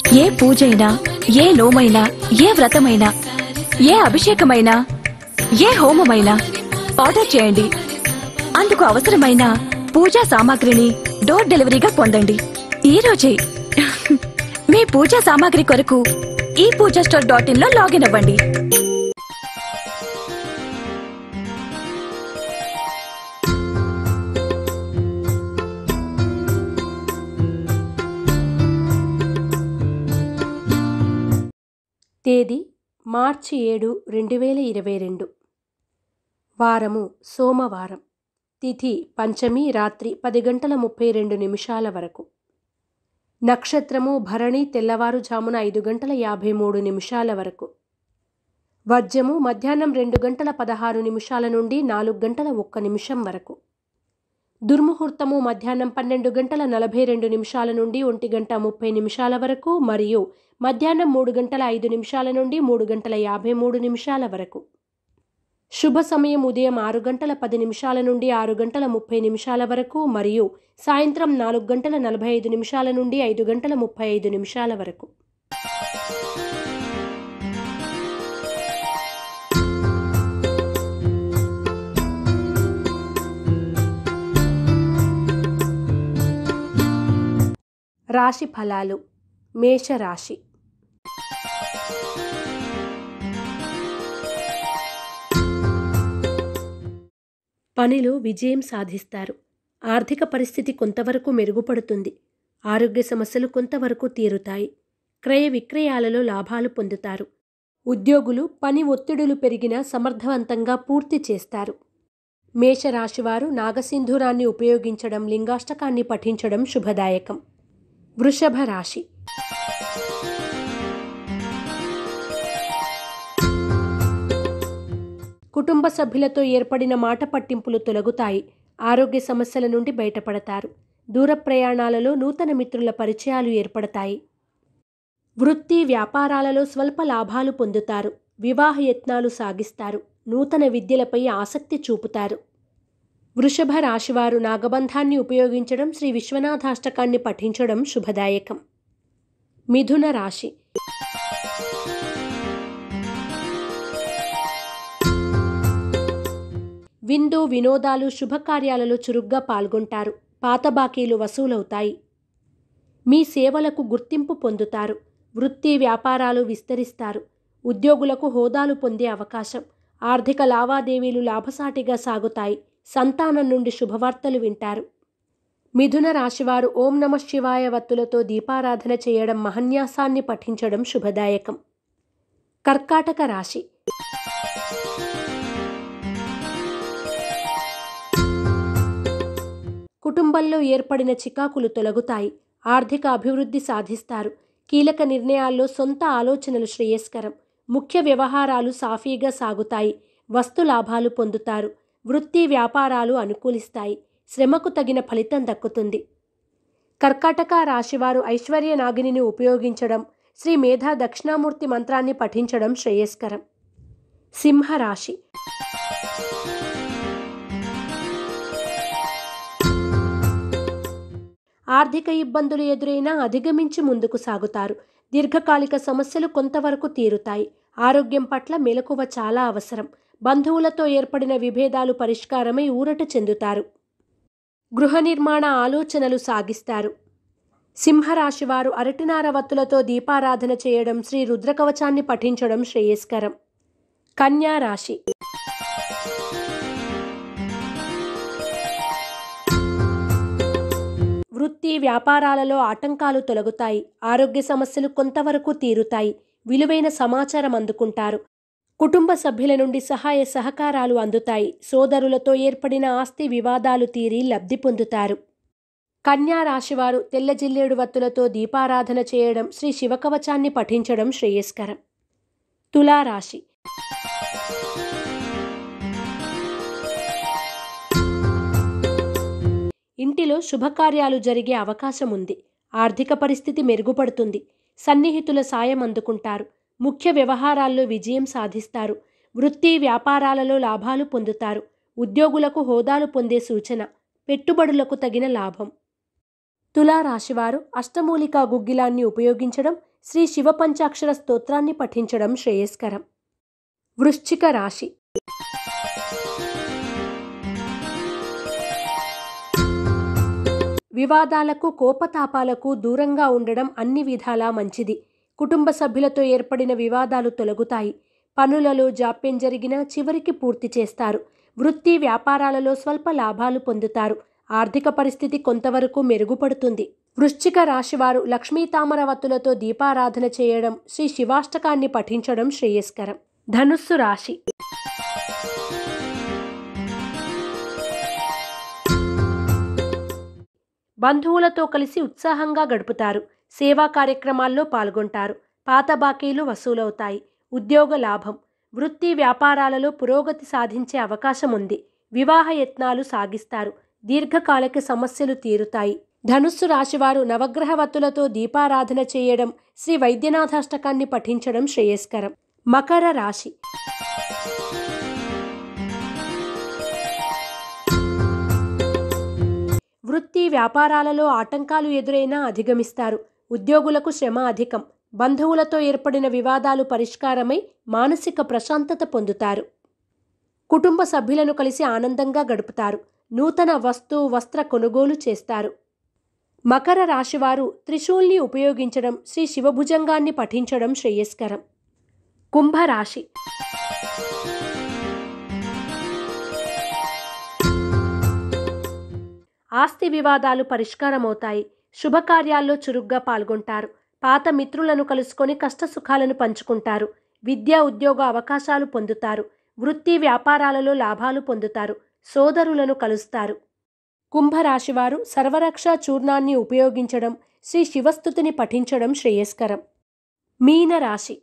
ఏ పూజైనా ఏ నోమైనా ఏ వ్రతమైనా ఏ అభిషేకమైనా ఏ హోమమైనా ఆర్డర్ చేయండి అందుకు అవసరమైన పూజా సామాగ్రిని డోర్ డెలివరీగా పొందండి ఈ రోజే మీ పూజా సామాగ్రి కొరకు ఈ పూజా స్టోర్ డాట్ ఇన్ లో లాగిన్ అవ్వండి తేదీ మార్చి ఏడు రెండు వేల ఇరవై రెండు వారము సోమవారం తిథి పంచమి రాత్రి పది గంటల ముప్పై రెండు నిమిషాల వరకు నక్షత్రము భరణి తెల్లవారుజామున ఐదు గంటల యాభై మూడు నిమిషాల వరకు వజ్రము మధ్యాహ్నం రెండు గంటల పదహారు నిమిషాల నుండి నాలుగు గంటల ఒక్క నిమిషం వరకు దుర్ముహూర్తము మధ్యాహ్నం పన్నెండు గంటల నలభై రెండు నిమిషాల నుండి ఒంటి గంట ముప్పై నిమిషాల వరకు మరియు మధ్యాహ్నం మూడు గంటల ఐదు నిమిషాల నుండి మూడు గంటల యాభై మూడు నిమిషాల వరకు శుభ సమయం ఉదయం ఆరు గంటల పది నిమిషాల నుండి ఆరు గంటల ముప్పై నిమిషాల వరకు మరియు సాయంత్రం నాలుగు గంటల నలభై ఐదు నిమిషాల నుండి ఐదు గంటల ముప్పై ఐదు నిమిషాల వరకు రాశి ఫలాలు మేషరాశి పనిలో విజయం సాధిస్తారు ఆర్థిక పరిస్థితి కొంతవరకు మెరుగుపడుతుంది ఆరోగ్య సమస్యలు కొంతవరకు తీరుతాయి క్రయ విక్రయాలలో లాభాలు పొందుతారు ఉద్యోగులు పని ఒత్తిడులు పెరిగినా సమర్థవంతంగా పూర్తి చేస్తారు మేషరాశివారు నాగసింధూరాన్ని ఉపయోగించడం లింగాష్టకాన్ని పఠించడం శుభదాయకం వృషభ రాశి కుటుంబ సభ్యులతో ఏర్పడిన మాట పట్టింపులు తొలగుతాయి ఆరోగ్య సమస్యల నుండి బయటపడతారు దూర ప్రయాణాలలో నూతన మిత్రుల పరిచయాలు ఏర్పడతాయి వృత్తి వ్యాపారాలలో స్వల్ప లాభాలు పొందుతారు వివాహ యత్నాలు సాగిస్తారు నూతన విద్యలపై ఆసక్తి చూపుతారు వృషభ రాశివారు నాగబంధాన్ని ఉపయోగించడం శ్రీ విశ్వనాథాష్టకాన్ని పఠించడం శుభదాయకం మిథున రాశి విందు వినోదాలు శుభకార్యాలలో చురుగ్గా పాల్గొంటారు పాత బాకీలు వసూలవుతాయి మీ సేవలకు గుర్తింపు పొందుతారు వృత్తి వ్యాపారాలు విస్తరిస్తారు ఉద్యోగులకు హోదాలు పొందే అవకాశం ఆర్థిక లావాదేవీలు లాభసాటిగా సాగుతాయి సంతానం నుండి శుభవార్తలు వింటారు మిథున రాశివారు ఓం నమ శివాయ వత్తులతో దీపారాధన చేయడం మహన్యాసాన్ని పఠించడం శుభదాయకం కర్కాటక రాశి కుటుంబంలో ఏర్పడిన చికాకులు తొలగుతాయి ఆర్థిక అభివృద్ధి సాధిస్తారు కీలక నిర్ణయాల్లో సొంత ఆలోచనలు శ్రేయస్కరం ముఖ్య వ్యవహారాలు సాఫీగా సాగుతాయి వస్తు లాభాలు పొందుతారు వృత్తి వ్యాపారాలు అనుకూలిస్తాయి శ్రమకు తగిన ఫలితం దక్కుతుంది కర్కాటక రాశివారు ఐశ్వర్య నాగిని ఉపయోగించడం శ్రీ మేధా దక్షిణామూర్తి మంత్రాన్ని పఠించడం శ్రేయస్కరం సింహరాశి ఆర్థిక ఇబ్బందులు ఎదురైనా అధిగమించి ముందుకు సాగుతారు దీర్ఘకాలిక సమస్యలు కొంతవరకు తీరుతాయి ఆరోగ్యం పట్ల మెలకువ చాలా అవసరం బంధువులతో ఏర్పడిన విభేదాలు పరిష్కారమై ఊరట చెందుతారు గృహ నిర్మాణ ఆలోచనలు సాగిస్తారు సింహరాశివారు అరటినార వత్తులతో దీపారాధన చేయడం శ్రీ రుద్రకవచాన్ని పఠించడం శ్రేయస్కరం కన్యా రాశి వృత్తి వ్యాపారాలలో ఆటంకాలు తొలగుతాయి ఆరోగ్య సమస్యలు కొంతవరకు తీరుతాయి విలువైన సమాచారం అందుకుంటారు కుటుంబ సభ్యుల నుండి సహాయ సహకారాలు అందుతాయి సోదరులతో ఏర్పడిన ఆస్తి వివాదాలు తీరి లబ్ధి పొందుతారు కన్యా రాశివారు తెల్ల జిల్లేడు వత్తులతో దీపారాధన చేయడం శ్రీ శివకవచాన్ని పఠించడం శ్రేయస్కరం తులారాశి ఇంటిలో శుభకార్యాలు జరిగే అవకాశం ఉంది ఆర్థిక పరిస్థితి మెరుగుపడుతుంది సన్నిహితుల సాయం అందుకుంటారు ముఖ్య వ్యవహారాల్లో విజయం సాధిస్తారు వృత్తి వ్యాపారాలలో లాభాలు పొందుతారు ఉద్యోగులకు హోదాలు పొందే సూచన పెట్టుబడులకు తగిన లాభం తులా రాశివారు అష్టమూలికా గుగ్గిలాన్ని ఉపయోగించడం శ్రీ శివ పంచాక్షర స్తోత్రాన్ని పఠించడం శ్రేయస్కరం వృశ్చిక రాశి వివాదాలకు కోపతాపాలకు దూరంగా ఉండడం అన్ని విధాలా మంచిది కుటుంబ సభ్యులతో ఏర్పడిన వివాదాలు తొలగుతాయి పనులలో జాప్యం జరిగినా చివరికి పూర్తి చేస్తారు వృత్తి వ్యాపారాలలో స్వల్ప లాభాలు పొందుతారు ఆర్థిక పరిస్థితి కొంతవరకు మెరుగుపడుతుంది వృశ్చిక రాశివారు లక్ష్మీ తామరవత్తులతో దీపారాధన చేయడం శ్రీ శివాష్టకాన్ని పఠించడం శ్రేయస్కరం ధనుస్సు రాశి బంధువులతో కలిసి ఉత్సాహంగా గడుపుతారు సేవా కార్యక్రమాల్లో పాల్గొంటారు పాత బాకీలు వసూలవుతాయి ఉద్యోగ లాభం వృత్తి వ్యాపారాలలో పురోగతి సాధించే అవకాశం ఉంది వివాహ యత్నాలు సాగిస్తారు దీర్ఘకాలిక సమస్యలు తీరుతాయి ధనుస్సు రాశివారు నవగ్రహవత్తులతో దీపారాధన చేయడం శ్రీ వైద్యనాథాష్టకాన్ని పఠించడం శ్రేయస్కరం మకర రాశి వృత్తి వ్యాపారాలలో ఆటంకాలు ఎదురైనా అధిగమిస్తారు ఉద్యోగులకు శ్రమ అధికం బంధువులతో ఏర్పడిన వివాదాలు పరిష్కారమై మానసిక ప్రశాంతత పొందుతారు కుటుంబ సభ్యులను కలిసి ఆనందంగా గడుపుతారు నూతన వస్తు వస్త్ర కొనుగోలు చేస్తారు మకర రాశివారు త్రిశూల్ని ఉపయోగించడం శ్రీ శివభుజంగాన్ని పఠించడం శ్రేయస్కరం కుంభరాశి ఆస్తి వివాదాలు పరిష్కారమవుతాయి శుభకార్యాల్లో చురుగ్గా పాల్గొంటారు పాత మిత్రులను కలుసుకొని కష్టసుఖాలను పంచుకుంటారు విద్యా ఉద్యోగ అవకాశాలు పొందుతారు వృత్తి వ్యాపారాలలో లాభాలు పొందుతారు సోదరులను కలుస్తారు కుంభరాశివారు సర్వరక్ష చూర్ణాన్ని ఉపయోగించడం శ్రీ శివస్థుతిని పఠించడం శ్రేయస్కరం మీనరాశి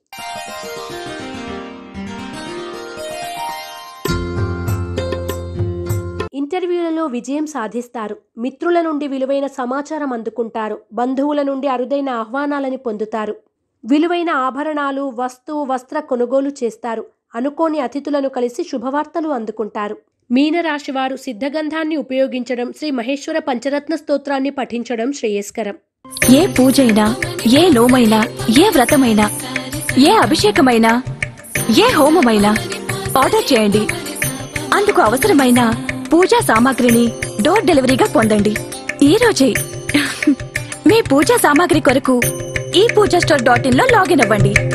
ఇంటర్వ్యూలలో విజయం సాధిస్తారు మిత్రుల నుండి విలువైన సమాచారం అందుకుంటారు బంధువుల నుండి అరుదైన ఆహ్వానాలని పొందుతారు విలువైన ఆభరణాలు వస్తు వస్త్ర కొనుగోలు చేస్తారు అనుకోని అతిథులను కలిసి శుభవార్తలు అందుకుంటారు మీనరాశివారు సిద్ధగంధాన్ని ఉపయోగించడం శ్రీ మహేశ్వర పంచరత్న స్తోత్రాన్ని పఠించడం శ్రేయస్కరం ఏ పూజైనా ఏ నోమైనా ఏ వ్రతమైనా ఏ అభిషేకమైనా ఏ హోమమైనా ఆర్డర్ చేయండి అందుకు అవసరమైన పూజా సామాగ్రిని డోర్ డెలివరీగా పొందండి ఈ రోజే మీ పూజా సామాగ్రి కొరకు ఈ పూజా స్టోర్ డాట్ ఇన్ లో లాగిన్ అవ్వండి